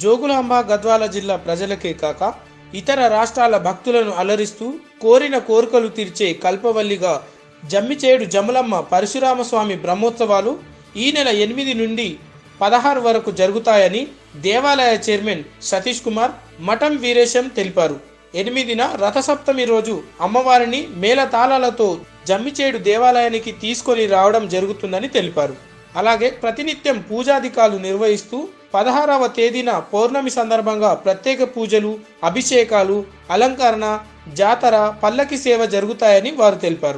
జోగులాంబ గద్వాల జిల్లా ప్రజలకే కాక ఇతర రాష్ట్రాల భక్తులను అలరిస్తూ కోరిన కోరికలు తీర్చే కల్పవల్లిగా జమ్మిచేడు జమలమ్మ పరశురామస్వామి బ్రహ్మోత్సవాలు ఈ నెల ఎనిమిది నుండి పదహారు వరకు జరుగుతాయని దేవాలయ చైర్మన్ సతీష్ కుమార్ మఠం వీరేశం తెలిపారు ఎనిమిదిన రథసప్తమి రోజు అమ్మవారిని మేళతాళాలతో జమ్మిచేడు దేవాలయానికి తీసుకొని రావడం జరుగుతుందని తెలిపారు అలాగే ప్రతినిత్యం పూజాధికాలు నిర్వహిస్తూ పదహారవ తేదీన పౌర్ణమి సందర్భంగా ప్రత్యేక పూజలు అభిషేకాలు అలంకరణ జాతర పల్లకి సేవ జరుగుతాయని వారు తెలిపారు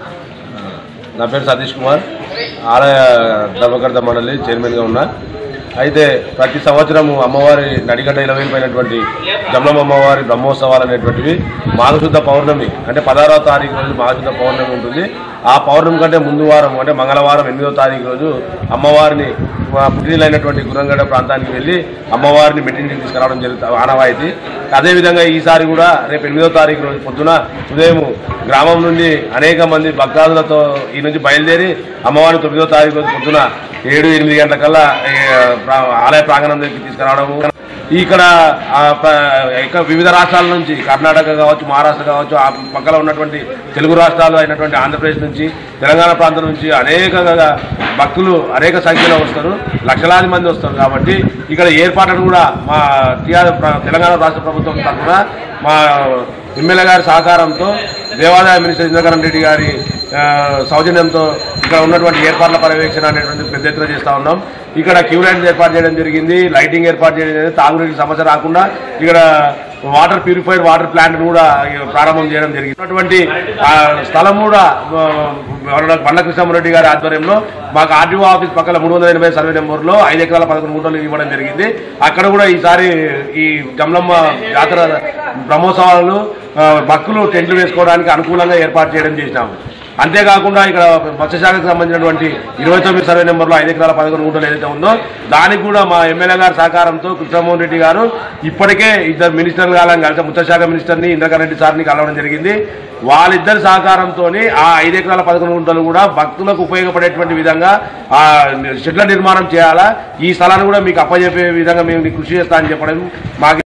నా పేరు సతీష్ కుమార్ ఆలయ ధర్మకర్త మండలి చైర్మన్గా ఉన్నా అయితే ప్రతి సంవత్సరము అమ్మవారి నడిగడ్డ ఇలవైపోయినటువంటి జమ్మమ్మ అమ్మవారి బ్రహ్మోత్సవాలు అనేటువంటివి మాఘశుద్ధ పౌర్ణమి అంటే పదహారవ తారీఖు రోజు మాఘశుద్ధ పౌర్ణమి ఉంటుంది ఆ పౌర్ణమి కంటే ముందు వారం అంటే మంగళవారం ఎనిమిదవ తారీఖు రోజు అమ్మవారిని ఆ, పుట్టినైనటువంటి గురంగడ ప్రాంతానికి వెళ్ళి అమ్మవారిని మెట్టింటికి తీసుకురావడం జరుగుతుంది ఆనవాయితీ అదేవిధంగా ఈసారి కూడా రేపు ఎనిమిదో తారీఖు రోజు పొద్దున ఉదయం గ్రామం నుండి అనేక మంది భక్తాదులతో ఈ నుంచి బయలుదేరి అమ్మవారిని తొమ్మిదో తారీఖు రోజు పొద్దున ఏడు ఎనిమిది గంటలకల్లా ఏ, ప్రా- ఆలయ ప్రాంగణం దగ్గరికి తీసుకురావడము ఇక్కడ ఆ, ప- ఇక వివిధ రాష్ట్రాల నుంచి కర్ణాటక కావచ్చు మహారాష్ట్ర కావచ్చు ఆ పక్కన ఉన్నటువంటి తెలుగు రాష్ట్రాలు అయినటువంటి ఆంధ్రప్రదేశ్ నుంచి తెలంగాణ ప్రాంతం నుంచి అనేక భక్తులు అనేక సంఖ్యలో వస్తారు లక్షలాది మంది వస్తారు కాబట్టి ఇక్కడ ఏర్పాట్లను కూడా మా టీఆర్ ప్ర- తెలంగాణ రాష్ట్ర ప్రభుత్వం తరఫున మా ఎమ్మెల్యే గారి సహకారంతో దేవాదాయ మినిస్టర్ ఇంద్రకరణ్ రెడ్డి గారి ఆ, సౌజన్యంతో ఇక్కడ ఉన్నటువంటి ఏర్పాట్ల పర్యవేక్షణ అనేటువంటి పెద్ద ఎత్తున చేస్తా ఉన్నాం ఇక్కడ క్యూ లైన్స్ ఏర్పాటు చేయడం జరిగింది లైటింగ్ ఏర్పాటు చేయడం జరిగింది తాగునీటి సమస్య రాకుండా ఇక్కడ వాటర్ ప్యూరిఫైడ్ వాటర్ ప్లాంట్ కూడా ప్రారంభం చేయడం జరిగింది ఉన్నటువంటి ఆ, స్థలం కూడా ఆ, బండ్ల కృష్ణారెడ్డి గారి ఆధ్వర్యంలో మాకు ఆర్టీఓ ఆఫీస్ పక్కన మూడు వందల ఎనభై సర్వే నెంబర్లో ఐదు ఎకరాల పదకొండు గుంటలు ఇవ్వడం జరిగింది అక్కడ కూడా ఈసారి ఈ జమలమ్మ జాతర బ్రహ్మోత్సవాలు ఆ, భక్తులు టెంట్లు వేసుకోవడానికి అనుకూలంగా ఏర్పాటు చేయడం చేసినాము అంతేకాకుండా ఇక్కడ మత్స్యశాఖకు సంబంధించినటువంటి ఇరవై తొమ్మిది సర్వే నెంబర్లో ఐదు ఎకరాల పదకొండు గుంటలు ఏదైతే ఉందో దానికి కూడా మా ఎమ్మెల్యే గారి సహకారంతో కృష్ణమోహన్ రెడ్డి గారు ఇప్పటికే ఇద్దరు మినిస్టర్లు కాలం కలిసి మత్స్యశాఖ మినిస్టర్ని ఇంద్రకరణ్ రెడ్డి సార్ని కలవడం జరిగింది వాళ్ళిద్దరి సహకారంతో ఆ ఐదు ఎకరాల పదకొండు గుంటలు కూడా భక్తులకు ఉపయోగపడేటువంటి విధంగా ఆ షెడ్ల నిర్మాణం చేయాలా ఈ స్థలాన్ని కూడా మీకు అప్పజెప్పే విధంగా మేము కృషి చేస్తా అని చెప్పడం మాకు